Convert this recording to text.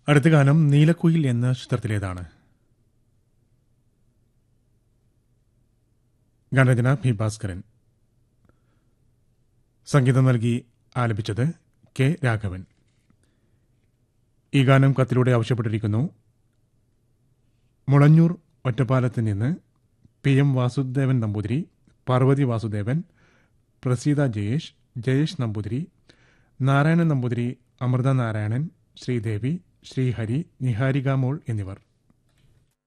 അടുത്ത ഗാനം നീലക്കുയിൽ എന്ന ചിത്രത്തിലേതാണ് ഗാനരചന പി ഭാസ്കരൻ സംഗീതം നൽകി ആലപിച്ചത് കെ രാഘവൻ ഈ ഗാനം കത്തിലൂടെ ആവശ്യപ്പെട്ടിരിക്കുന്നു മുളഞ്ഞൂർ ഒറ്റപ്പാലത്ത് നിന്ന് പി എം വാസുദേവൻ നമ്പൂതിരി പാർവതി വാസുദേവൻ പ്രസീത ജയേഷ് ജയേഷ് നമ്പൂതിരി നാരായണൻ നമ്പൂതിരി അമൃത നാരായണൻ ശ്രീദേവി ശ്രീഹരി നിഹാരിക മോൾ എന്നിവർ